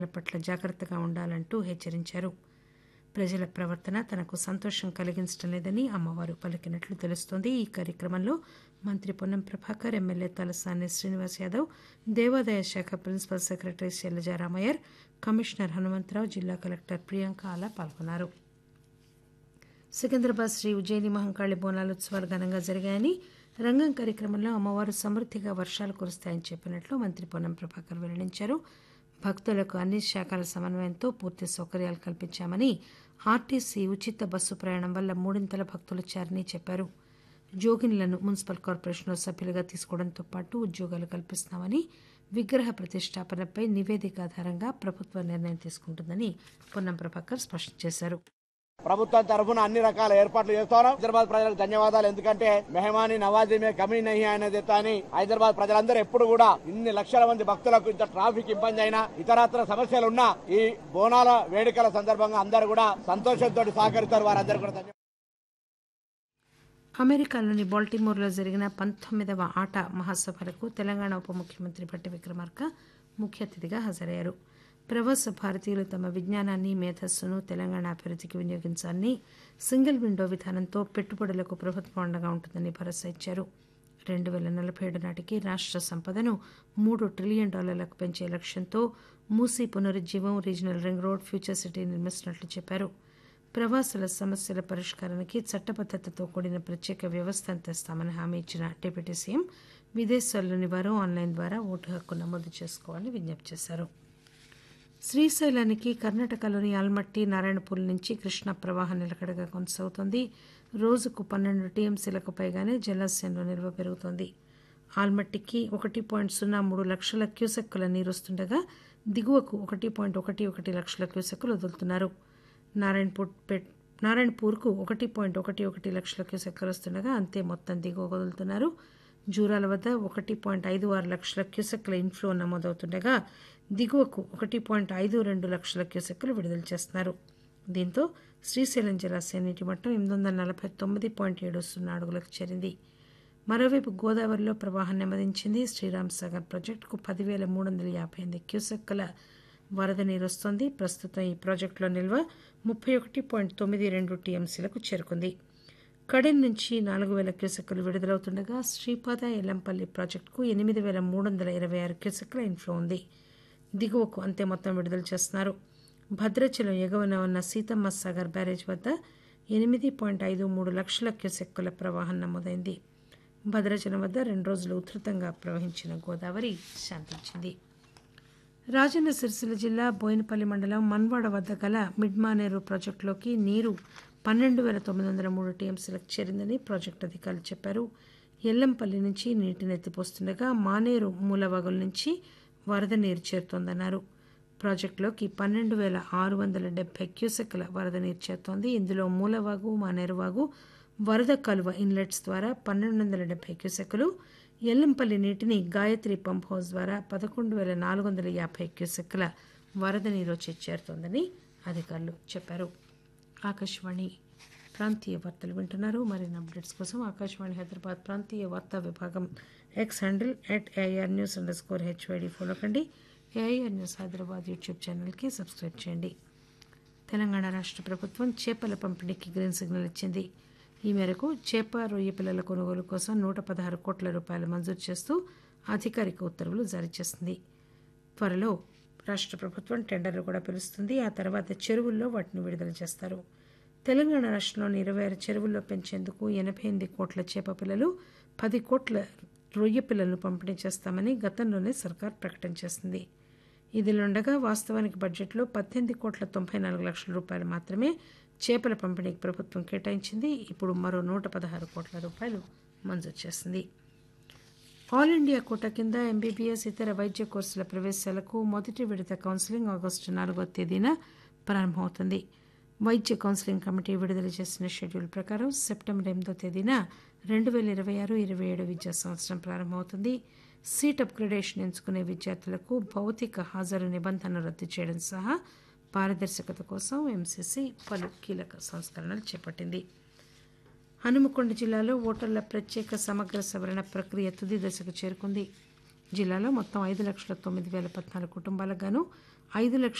పట్ల జాగ్రత్తగా ఉండాలంటూ హెచ్చరించారు ప్రజల ప్రవర్తన తనకు సంతోషం కలిగించడం లేదని అమ్మవారు పలికినట్లు తెలుస్తోంది ఈ కార్యక్రమంలో మంత్రి పొన్నం ప్రభాకర్ ఎమ్మెల్యే తలసాని శ్రీనివాస్ యాదవ్ దేవాదాయ శాఖ principal secretary Shailaja Ramaiyer commissioner Hanumantharao జిల్లా కలెక్టర్ ప్రియాంక ఆలా పాల్గొన్నారు సికింద్రాబాద్ శ్రీ ఉజ్జయిని మహంకాళి బోనాలు ఉత్సవాలు ఘనంగా జరిగాయని రంగం కార్యక్రమంలో అమ్మవారు సమృద్దిగా వర్షాలు కురుస్తాయని చెప్పినట్లు మంత్రి పొన్నం ప్రభాకర్ వెల్లడించారు భక్తులకు అన్ని శాఖల సమన్వయంతో పూర్తి సౌకర్యాలు కల్పించామని ఆర్టీసీ ఉచిత బస్సు ప్రయాణం వల్ల మూడింతల భక్తులు చేరని చెప్పారు జోగిన్లను మున్సిపల్ కార్పొరేషన్లో సభ్యులుగా తీసుకోవడంతో పాటు ఉద్యోగాలు కల్పిస్తున్నామని విగ్రహ ప్రతిష్టాపనపై నివేదిక ఆధారంగా ప్రభుత్వం నిర్ణయం తీసుకుంటుందని పొన్నం ప్రభాకర్ స్పష్టం చేశారు ప్రభుత్వం తరఫున అన్ని రకాల ఏర్పాట్లు చేస్తాం హైదరాబాద్ ప్రజలకు ధన్యవాదాలు ఎందుకంటే మెహమాని నవాజీ మే కమీ నహి అనేది అని హైదరాబాద్ ప్రజలందరూ ఎప్పుడు కూడా ఇన్ని లక్షల మంది భక్తులకు ఇంత ట్రాఫిక్ ఇబ్బంది అయినా ఇతరత్ర సమస్యలున్నా ఈ బోనాల వేడుకల సందర్భంగా అందరూ కూడా సంతోషంతో సహకరిస్తారు వారందరూ కూడా ధన్యవాదాలు అమెరికాలోని బాల్టిమోర్లో జరిగిన పంతొమ్మిదవ ఆట మహాసభలకు తెలంగాణ ఉప ముఖ్యమంత్రి భట్టి విక్రమార్క ముఖ్య అతిథిగా హాజరయ్యారు ప్రవాస భారతీయులు తమ విజ్ఞానాన్ని మేధస్సును తెలంగాణ అభివృద్ధికి వినియోగించాలని సింగిల్ విండో విధానంతో పెట్టుబడులకు ప్రభుత్వం అండగా ఉంటుందని భరోసా ఇచ్చారు రెండు వేల నలభై ఏడు నాటికి రాష్ట్ర సంపదను మూడు ట్రిలియన్ డాలర్లకు పెంచే లక్ష్యంతో మూసీ పునరుజ్జీవం regional ring road future city నిర్మిస్తున్నట్లు చెప్పారు ప్రవాసుల సమస్యల పరిష్కారానికి చట్టబద్దతతో కూడిన ప్రత్యేక వ్యవస్థను తెస్తామని హామీ ఇచ్చిన డిప్యూటీ సీఎం విదేశాల్లోని వారు ఆన్లైన్ ద్వారా ఓటు హక్కు నమోదు చేసుకోవాలని విజ్ఞప్తి చేశారు శ్రీశైలానికి కర్ణాటకలోని ఆల్మట్టి నారాయణపూర్ నుంచి కృష్ణా ప్రవాహం నిలకడగా కొనసాగుతోంది రోజుకు పన్నెండు టీఎంసీలకు పైగానే జలాశయంలో నిల్వ పెరుగుతోంది ఆల్మట్టికి ఒకటి పాయింట్ సున్నా మూడు లక్షల క్యూసెక్కుల నీరు వస్తుండగా దిగువకు ఒకటి పాయింట్ ఒకటి ఒకటి లక్షల క్యూసెక్కులు వదులుతున్నారు నారాయణపూర్ పెట్ నారాయణపూర్కు ఒకటి పాయింట్ ఒకటి ఒకటి లక్షల క్యూసెక్కులు వస్తుండగా అంతే మొత్తం దిగువ వదులుతున్నారు జూరాల వద్ద ఒకటి పాయింట్ ఐదు ఆరు లక్షల క్యూసెక్కుల ఇన్ఫ్లో నమోదవుతుండగా దిగువకు ఒకటి పాయింట్ ఐదు రెండు లక్షల క్యూసెక్కులు విడుదల చేస్తున్నారు దీంతో శ్రీశైలం జలాశయం నీటి మట్టం ఎనిమిది వందల నలభై తొమ్మిది పాయింట్ ఏడు సున్నా అడుగులకు చేరింది మరోవైపు గోదావరిలో ప్రవాహం నెమ్మదించింది శ్రీరామ్ సాగర్ ప్రాజెక్టుకు పదివేల మూడు వందల యాభై ఎనిమిది క్యూసెక్కుల వరద నీరు వస్తోంది ప్రస్తుతం ఈ ప్రాజెక్టులో నిల్వ ముప్పై ఒకటి పాయింట్ తొమ్మిది రెండు టీఎంసీలకు చేరుకుంది కడెం నుంచి నాలుగు వేల క్యూసెక్కులు విడుదలవుతుండగా శ్రీపాద ఎల్లంపల్లి ప్రాజెక్టుకు ఎనిమిది వేల మూడు వందల ఇరవై ఆరు క్యూసెక్కుల ఇన్ఫ్లో ఉంది దిగువకు అంతే మొత్తం విడుదల చేస్తున్నారు భద్రాచలం ఎగువన ఉన్న సీతమ్మ సాగర్ బ్యారేజ్ వద్ద ఎనిమిది పాయింట్ ఐదు మూడు లక్షల క్యూసెక్కుల ప్రవాహం నమోదైంది భద్రాచలం వద్ద రెండు రోజులు ఉధృతంగా ప్రవహించిన గోదావరి శాంతించింది రాజన్న సిరిసిల్ల జిల్లా బోయినపల్లి మండలం మన్వాడ వద్ద గల మిడ్మానేరు ప్రాజెక్టులోకి నీరు పన్నెండు వేల తొమ్మిది వందల మూడు టీఎంసీలకు చేరిందని ప్రాజెక్టు అధికారులు చెప్పారు ఎల్లంపల్లి నుంచి నీటిని ఎత్తిపోస్తుండగా మానేరు మూలవాగుల నుంచి వరద నీరు చేరుతోందన్నారు ప్రాజెక్టులోకి పన్నెండు వేల ఆరు వందల డెబ్బై క్యూసెక్ల వరద నీరు చేరుతోంది ఇందులో మూలవాగు మానేరువాగు వరద కలువ ఇన్లెట్స్ ద్వారా పన్నెండు వందల డెబ్బై క్యూసెక్కులు ఎల్లంపల్లి నీటిని గాయత్రి పంప్ హౌస్ ద్వారా పదకొండు వేల నాలుగు వందల యాభై క్యూసెక్కుల వరద నీరు వచ్చి చేరుతోందని అధికారులు చెప్పారు ఆకాశవాణి ప్రాంతీయ వార్తలు వింటున్నారు మరిన్ని అప్డేట్స్ కోసం ఆకాశవాణి హైదరాబాద్ ప్రాంతీయ వార్తా విభాగం X handle at AIR news underscore HYD follow కండి ఏఐఆర్ న్యూస్ హైదరాబాద్ యూట్యూబ్ ఛానల్కి సబ్స్క్రైబ్ చేయండి తెలంగాణ రాష్ట్ర ప్రభుత్వం చేపల పంపిణీకి గ్రీన్ సిగ్నల్ ఇచ్చింది ఈ మేరకు చేప రొయ్య పిల్లల కొనుగోలు కోసం నూట పదహారు కోట్ల రూపాయలు మంజూరు చేస్తూ అధికారిక ఉత్తర్వులు జారీ చేసింది త్వరలో రాష్ట్ర ప్రభుత్వం టెండర్లు కూడా పిలుస్తుంది ఆ తర్వాత చెరువుల్లో వాటిని విడుదల చేస్తారు తెలంగాణ రాష్ట్రంలోని ఇరవై ఆరు చెరువుల్లో పెంచేందుకు ఎనభై ఎనిమిది కోట్ల చేప పిల్లలు పది కోట్ల రొయ్య పిల్లలను పంపిణీ చేస్తామని గతంలోనే సర్కార్ ప్రకటన చేసింది ఇదిలుండగా వాస్తవానికి బడ్జెట్లో పద్దెనిమిది కోట్ల తొంభై నాలుగు లక్షల రూపాయలు మాత్రమే చేపల పంపిణీకి ప్రభుత్వం కేటాయించింది ఇప్పుడు మరో నూట పదహారు కోట్ల రూపాయలు మంజూరు చేసింది ఆల్ ఇండియా కోటా కింద ఎంబీబీఎస్ ఇతర వైద్య కోర్సుల ప్రవేశాలకు మొదటి విడత కౌన్సిలింగ్ ఆగస్టు నాలుగో తేదీన ప్రారంభమవుతుంది వైద్య కౌన్సిలింగ్ కమిటీ విడుదల చేసిన షెడ్యూల్ ప్రకారం సెప్టెంబర్ ఎనిమిదో తేదీన రెండు వేల ఇరవై ఆరు ఇరవై ఏడు విద్యా సంవత్సరం ప్రారంభమవుతుంది సీట్ అప్గ్రేడేషన్ ఎంచుకునే విద్యార్థులకు భౌతిక హాజరు నిబంధనలు రద్దు చేయడం సహా పారదర్శకత కోసం ఎంసీసీ పలు కీలక సంస్కరణలు చేపట్టింది హనుమకొండ జిల్లాలో ఓటర్ల ప్రత్యేక సమగ్ర సవరణ ప్రక్రియ తుది దశకు చేరుకుంది జిల్లాలో మొత్తం ఐదు లక్షల తొమ్మిది వేల పద్నాలుగు కుటుంబాలకు గాను ఐదు లక్షల